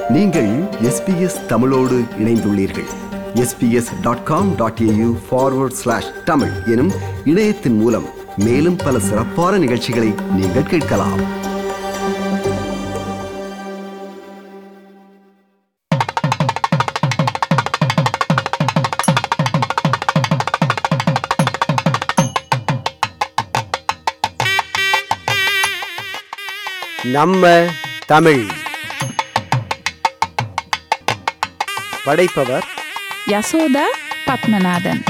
நீங்கள் எஸ்பிஎஸ் தமிழோடு இணைந்துள்ளீர்கள் S B S dot com dot A U forward slash Tamil எனும் இணையத்தின் மூலம் மேலும் பல சிறப்பான நிகழ்ச்சிகளை நீங்கள் கேட்கலாம் நம்ம தமிழ் படைப்பவர் யசோதா பத்மநாதன்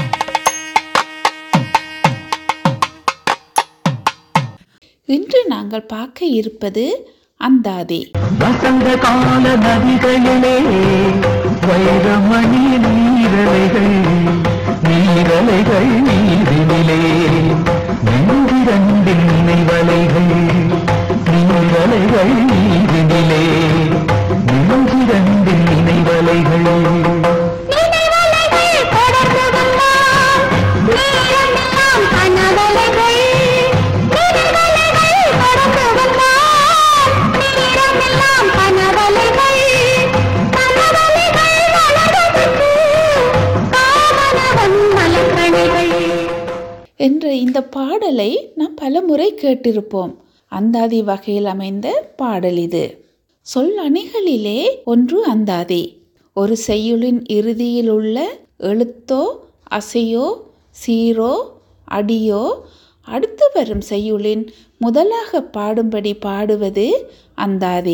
இன்று நாங்கள் பார்க்க இருப்பது அந்தாதி வசந்த கால நதிகளிலே வைரமணி நீரலைகள் நீரலைகள் நீரினிலே நெஞ்சிரண்டின் நினைவலைகள் நீரலைகள் நீரினிலே நெஞ்சிரண்டின் நினைவலைகள் என்ற இந்த பாடலை நாம் பலமுறை கேட்டிருப்போம் அந்தாதி வகையில் அமைந்த பாடல் இது சொல் அணிகளிலே ஒன்று அந்தாதி ஒரு செய்யுளின் இறுதியில் உள்ள எழுத்தோ அசையோ சீரோ அடியோ அடுத்து வரும் செய்யுளின் முதலாக பாடும்படி பாடுவது அந்தாதி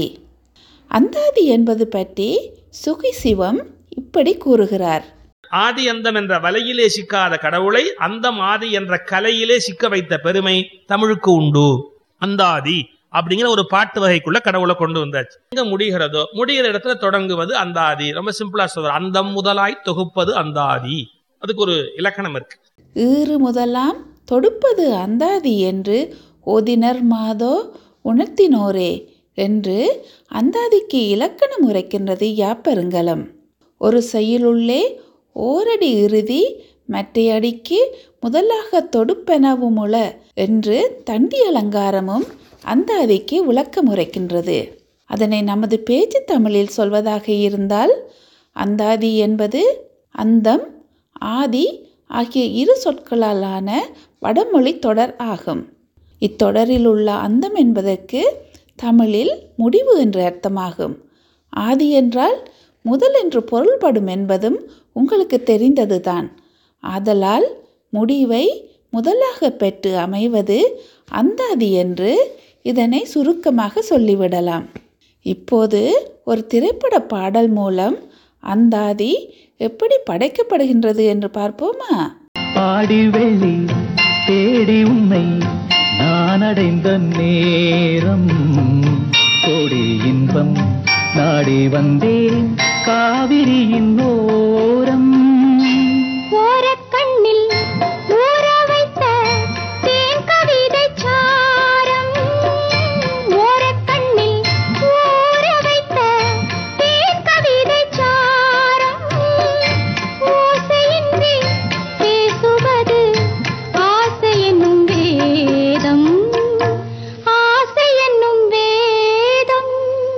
அந்தாதி என்பது பற்றி சுகிசிவம் இப்படி கூறுகிறார் ஆதி அந்தம் என்ற வலையிலே சிக்காத கடவுளை அந்தம் ஆதி என்ற கலையிலே சிக்க வைத்த பெருமை தமிழுக்கு உண்டு அந்தாதி அப்படிங்கிற ஒரு பாட்டு வகைக்குள்ள கடவுளை கொண்டு வந்தாச்சு எங்க முடிகிறதோ முடிகிற இடத்துல தொடங்குவது அந்தாதி ரொம்ப சிம்பிளா சொல்ற அந்தம் முதலாய் தொகுப்பது அந்தாதி அதுக்கு ஒரு இலக்கணம் இருக்கு ஈறு முதலாம் தொடுப்பது அந்தாதி என்று ஓதினர் மாதோ உணர்த்தினோரே என்று அந்தாதிக்கு இலக்கணம் உரைக்கின்றது யாப்பருங்கலம் ஒரு செய்யுளுள்ளே ஓரடி இறுதி மற்றையடிக்கு முதலாக தொடுப்பெனவுமுள என்று தண்டி அலங்காரமும் அந்தாதிக்கு விளக்கம் உரைக்கின்றது அதனை நமது பேச்சு தமிழில் சொல்வதாக இருந்தால் அந்தாதி என்பது அந்தம் ஆதி ஆகிய இரு சொற்களாலான வடமொழி தொடர் ஆகும் இத்தொடரில் உள்ள அந்தம் என்பதற்கு தமிழில் முடிவு என்று அர்த்தமாகும் ஆதி என்றால் முதல் என்று பொருள்படும் என்பதும் உங்களுக்கு தெரிந்ததுதான் ஆதலால் முடிவை முதலாக பெற்று அமைவது அந்தாதி என்று இதனை சுருக்கமாக சொல்லிவிடலாம் இப்போது ஒரு திரைப்பட பாடல் மூலம் அந்தாதி எப்படி படைக்கப்படுகின்றது என்று பார்ப்போமா ஆடி வெள்ளி தேடி உன்னை நான் அடைந்த நேரம் கோடி இன்பம் நாடி வந்தேன் காவிரியின் ஓரம் ஓரக்கண்ணில் ஊற வைத்த தேன் கவிதைச் சாரம். ஓரக்கண்ணில் ஊற வைத்த தேன் கவிதைச் சாரம். ஓசையின்றி பேசுவது ஆசை என்னும் வேதம். ஆசை என்னும் வேதம்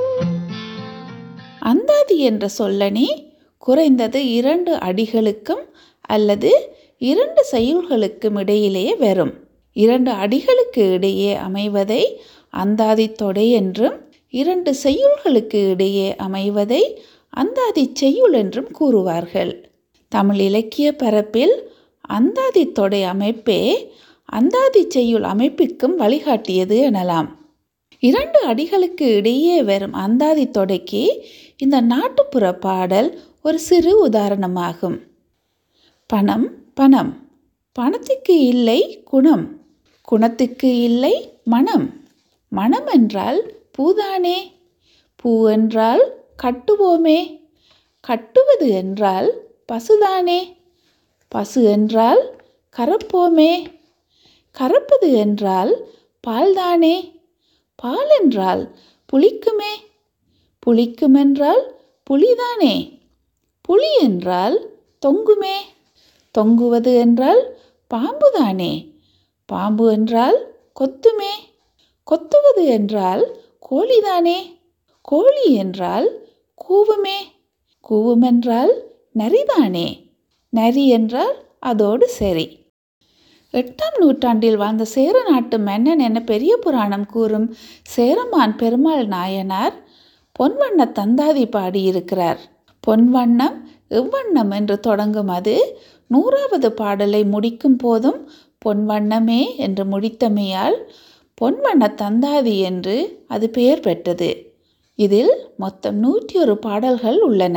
அந்தாதி என்ற சொல்லணி குறைந்தது இரண்டு அடிகளுக்கும் அல்லது இரண்டு செய்யுள்களுக்கும் இடையிலே வரும் இரண்டு அடிகளுக்கு இடையே அமைவதை அந்தாதி தொடை என்றும் இரண்டு செய்யுள்களுக்கு இடையே அமைவதை அந்தாதி செய்யுள் என்றும் கூறுவார்கள் தமிழ் இலக்கிய பரப்பில் அந்தாதி தொடை அமைப்பே அந்தாதி செய்யுள் அமைப்பிற்கும் வழிகாட்டியது எனலாம் இரண்டு அடிகளுக்கு இடையே வரும் அந்தாதி தொடைக்கு இந்த நாட்டுப்புற பாடல் ஒரு சிறு உதாரணமாகும் பணம் பணம் பணத்துக்கு இல்லை குணம் குணத்துக்கு இல்லை மனம் மனம் என்றால் பூதானே பூ என்றால் கட்டுவோமே கட்டுவது என்றால் பசுதானே பசு என்றால் கறப்போமே கறப்பது என்றால் பால்தானே பால் என்றால் புளிக்குமே புளிக்குமென்றால் புலிதானே புலி என்றால் தொங்குமே தொங்குவது என்றால் பாம்புதானே பாம்பு என்றால் கொத்துமே கொத்துவது என்றால் கோழிதானே கோழி என்றால் கூவுமே கூவுமென்றால் நரிதானே நரி என்றால் அதோடு சரி எட்டாம் நூற்றாண்டில் வாழ்ந்த சேர நாட்டு மன்னன் என பெரிய புராணம் கூறும் சேரமான் பெருமாள் நாயனார் பொன்வண்ண தந்தாதி பாடியிருக்கிறார் பொன்வண்ணம் எவ்வண்ணம் என்று தொடங்கும் அது நூறாவது பாடலை முடிக்கும் போதும் பொன்வண்ணமே என்று முடித்தமையால் பொன்வண்ண தந்தாதி என்று அது பெயர் பெற்றது இதில் மொத்தம் நூற்றி ஒரு பாடல்கள் உள்ளன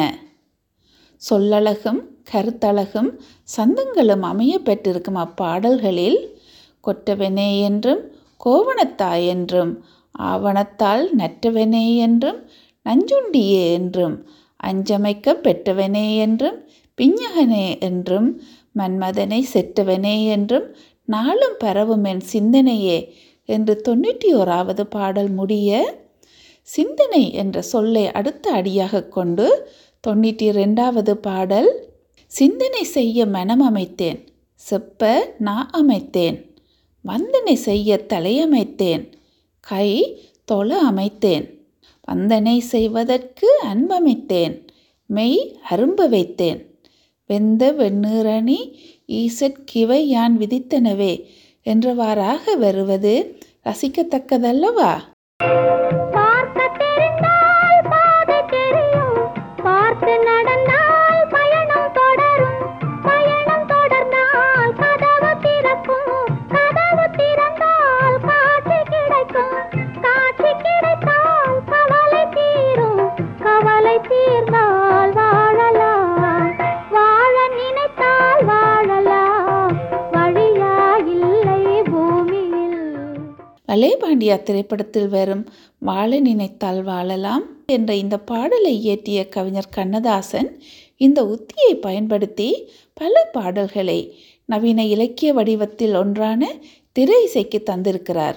சொல்லழகும் கருத்தழகும் சந்தங்களும் அமைய பெற்றிருக்கும் அப்பாடல்களில் கொற்றவனே என்றும் கோவணத்தாய் என்றும் ஆவணத்தால் நற்றவனே என்றும் நஞ்சுண்டியே என்றும் அஞ்சமைக்க பெற்றவனே என்றும் பிஞ்சகனே என்றும் மன்மதனை செற்றவனே என்றும் நாளும் பரவும் என் சிந்தனையே என்று தொண்ணூற்றி ஓராவது பாடல் முடிய சிந்தனை என்ற சொல்லை அடுத்த அடியாக கொண்டு தொண்ணூற்றி ரெண்டாவது பாடல் சிந்தனை செய்ய மனம் அமைத்தேன் செப்ப நான் அமைத்தேன் வந்தனை செய்ய தலையமைத்தேன் கை தொழ அமைத்தேன் வந்தனை செய்வதற்கு அன்பமைத்தேன் மெய் அரும்ப வைத்தேன் வெந்த வெண்ணீரணி ஈசற்கிவை யான் விதித்தனவே என்றவாறாக வருவது ரசிக்கத்தக்கதல்லவா பார்க்க தெரிந்தால் பாதை தெரியும் பார்த்து நடந்தால் பயணம் தொடரும் பயணம் தொடர்ந்தால் கதவு திறக்கும் கதவு திறந்தால் காட்சி கிடைக்கும் காட்சி கிடைத்தால் கவலை தீரும் கவலை தீர்ந்தால் வாழலாம் வாழ நினைத்தால் வாழலாம் வழியா இல்லை பூமியில் வலேபாண்டியா திரைப்படத்தில் வரும் வாழ நினைத்தால் வாழலாம் என்ற இந்த பாடலை இயற்றிய கவிஞர் கண்ணதாசன் இந்த உத்தியை பயன்படுத்தி பல பாடல்களை நவீன இலக்கிய வடிவத்தில் ஒன்றான திரை இசைக்கு தந்திருக்கிறார்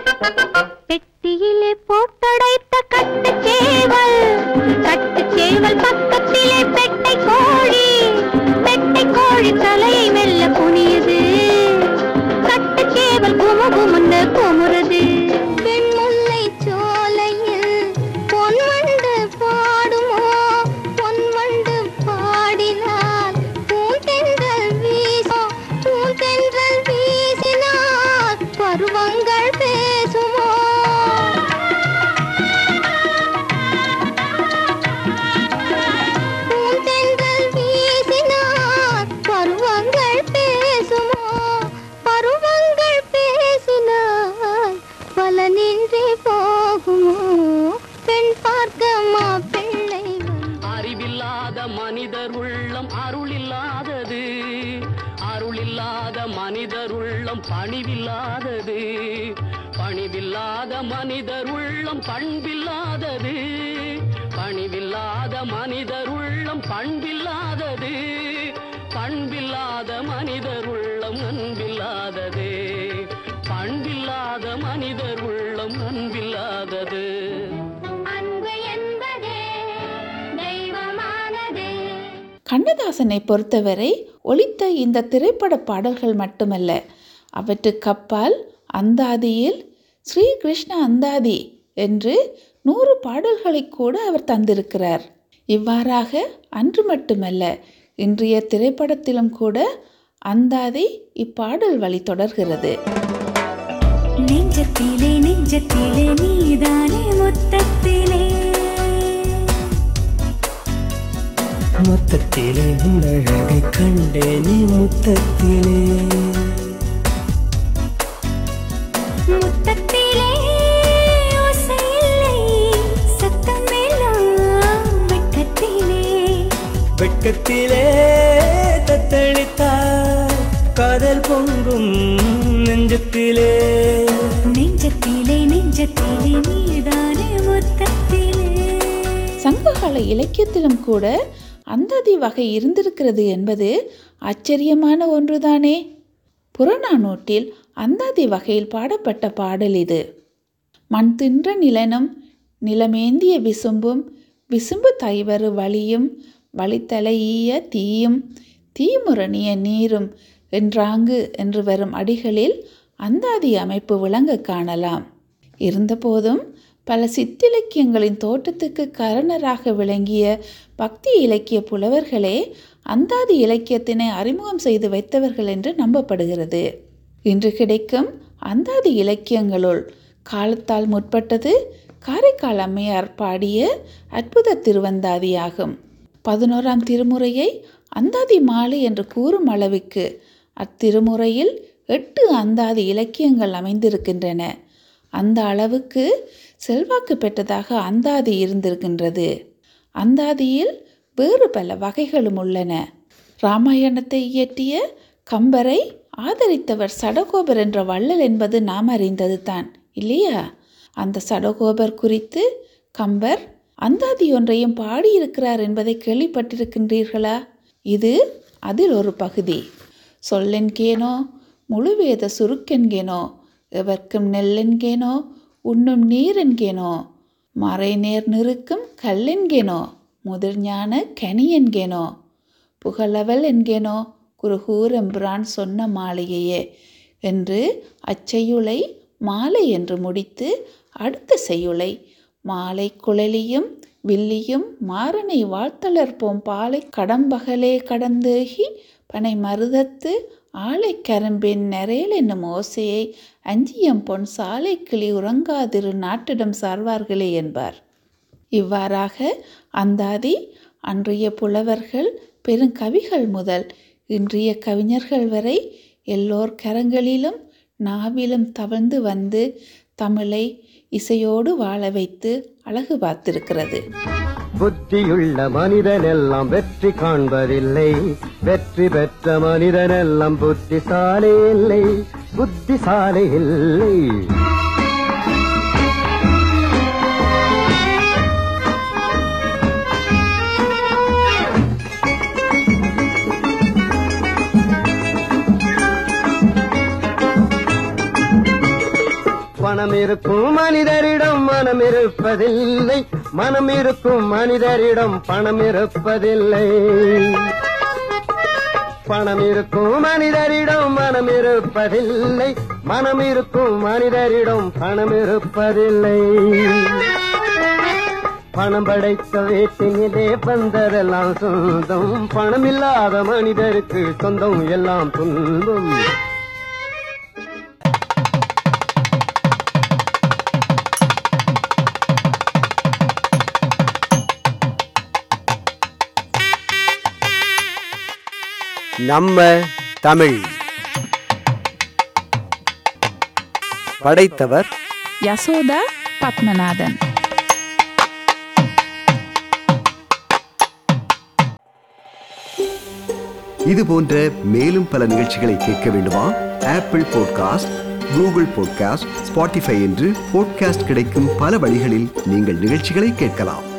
பெட்டியிலே போட்டடைத்த கட்டுச்சேவல் கட்டுச்சேவல் பக்கத்திலே பெட்டை கோழி பெட்டை கோழி தலையை மெல்ல குனியுது கட்டுச்சேவல் குமுகுமுன்னு குமுறுது வெண்முல்லை சோலையில் பொன்வண்டு பாடுமோ பொன்வண்டு பாடினால் பூந்தென்றல் வீசும் பூந்தென்றல் வீசினால் பருவங்கள் பேசுமோ பூந்தென்றல் வீசினால் பருவங்கள் பேசுமோ பருவங்கள் பேசினால் பலனின்றி போகுமோ பெண் பார்க்க மாப்பிள்ளை வந்து அறிவில்லாத மனிதர் உள்ளம் அருளில்லாதது அருளில்லாத மனிதர் உள்ளம் பணிவில்லாதது பணிவில்லாத மனிதர் உள்ளம் பண்பில்லாதது பணிவில்லாத மனிதர் உள்ளம் பண்பில்லாதது பண்பில்லாத மனிதர் உள்ளம் அன்பில்லாதது பண்பில்லாத மனிதர் உள்ளம் அன்பில்லாதது அன்பு என்பதே தெய்வமானதே கண்ணதாசனை பொறுத்தவரை ஒலித்த இந்த திரைப்பட பாடல்கள் மட்டுமல்ல அவற்றுக்கப்பால் அந்தாதியில் ஸ்ரீ கிருஷ்ண அந்தாதி என்று நூறு பாடல்களை கூட அவர் தந்திருக்கிறார் இவ்வாறாக அன்று மட்டுமல்ல இன்றைய திரைப்படத்திலும் கூட அந்தாதி இப்பாடல் வழி தொடர்கிறது நெஞ்சத்திலே நெஞ்சத்திலே நீதானே மொத்தத்திலே மொத்தத்திலே உன்னழகை கண்டேனே முத்தத்திலே முத்தத்திலே ஓசையில்லை சத்தமெல்லாம் வெட்கத்திலே வெட்கத்திலே தத்தளித்தார் காதல் பொங்கும் நெஞ்சத்திலே நெஞ்சத்திலே நெஞ்சத்திலே நீதானே மொத்தத்திலே சங்ககால இலக்கியத்திலும் கூட அந்தாதி வகை இருந்திருக்கிறது என்பது ஆச்சரியமான ஒன்றுதானே புறநானூற்றில் அந்தாதி வகையில் பாடப்பட்ட பாடல் இது மண் தின்ற நிலனும் நிலமேந்திய விசும்பும் விசும்பு தைவரு வழியும் வழித்தலைய தீயும் தீமுரணிய நீரும் என்றாங்கு என்று வரும் அடிகளில் அந்தாதி அமைப்பு விளங்க காணலாம் இருந்தபோதும் பல சிற்றிலக்கியங்களின் தோட்டத்துக்கு காரணராக விளங்கிய பக்தி இலக்கிய புலவர்களே அந்தாதி இலக்கியத்தினை அறிமுகம் செய்து வைத்தவர்கள் என்று நம்பப்படுகிறது இன்று கிடைக்கும் அந்தாதி இலக்கியங்களுள் காலத்தால் முற்பட்டது காரைக்கால் அம்மையார் பாடிய அற்புத திருவந்தாதியாகும் பதினோராம் திருமுறையை அந்தாதி மாலை என்று கூறும் அளவுக்கு அத்திருமுறையில் எட்டு அந்தாதி இலக்கியங்கள் அமைந்திருக்கின்றன அந்த அளவுக்கு செல்வாக்கு பெற்றதாக அந்தாதி இருந்திருக்கின்றது அந்தாதியில் வேறு பல வகைகளும் உள்ளன ராமாயணத்தை இயற்றிய கம்பரை ஆதரித்தவர் சடகோபர் என்ற வள்ளல் என்பது நாம் அறிந்தது தான் இல்லையா அந்த சடகோபர் குறித்து கம்பர் அந்தாதி ஒன்றையும் பாடியிருக்கிறார் என்பதை கேள்விப்பட்டிருக்கின்றீர்களா இது அதில் ஒரு பகுதி சொல்லென்கேனோ முழுவேத சுருக்கென்கேனோ எவர்க்கும் நெல்லென்கேனோ உண்ணும் நீரென்கேனோ மறைநேர் நிறுக்கும் கல்லென்கேனோ முதிர்ஞான கனியென்கேனோ புகழவல் என்கேனோ குருகூரெம்பிரான் சொன்ன மாளிகையே என்று அச்செய்யுளை மாலை என்று முடித்து அடுத்த செய்யுளை மாலை குழலியும் வில்லியும் மாறனை வாழ்த்தளர்ப்போம் பாலை கடம்பகலே கடந்தேகி பனை மருதத்து ஆலை கரும்பின் நெரேல் என்னும் ஓசையை அஞ்சியம் பொன் சாலை கிளி உறங்காதிரு நாட்டிடம் சார்வார்களே என்பார் இவ்வாறாக அந்தாதி அன்றைய புலவர்கள் பெருங்கவிகள் முதல் இன்றைய கவிஞர்கள் வரை எல்லோர் கரங்களிலும் நாவிலும் தவழ்ந்து வந்து தமிழை இசையோடு வாழ வைத்து அழகு பார்த்திருக்கிறது புத்தியுள்ள மனிதனெல்லாம் வெற்றி காண்பதில்லை வெற்றி பெற்ற மனிதனெல்லாம் புத்திசாலி இல்லை புத்திசாலி இல்லை பணம் இருக்கும் மனிதரிடம் மனம் இருப்பதில்லை மனம் இருக்கும் மனிதரிடம் பணம் இருப்பதில்லை பணம் இருக்கும் மனிதரிடம் மனம் இருப்பதில்லை மனம் இருக்கும் மனிதரிடம் பணம் இருப்பதில்லை பணம் படைத்த வீட்டினிலே வந்ததெல்லாம் சொந்தம் பணம் இல்லாத மனிதருக்கு சொந்தம் எல்லாம் துன்பம் நம்ம தமிழ் படைத்தவர் யசோதா பத்மநாதன் இது போன்ற மேலும் பல நிகழ்ச்சிகளை கேட்க வேண்டுமா Apple podcast Google podcast Spotify என்று பாட்காஸ்ட் கிடைக்கும் பல வழிகளில் நீங்கள் நிகழ்ச்சிகளை கேட்கலாம்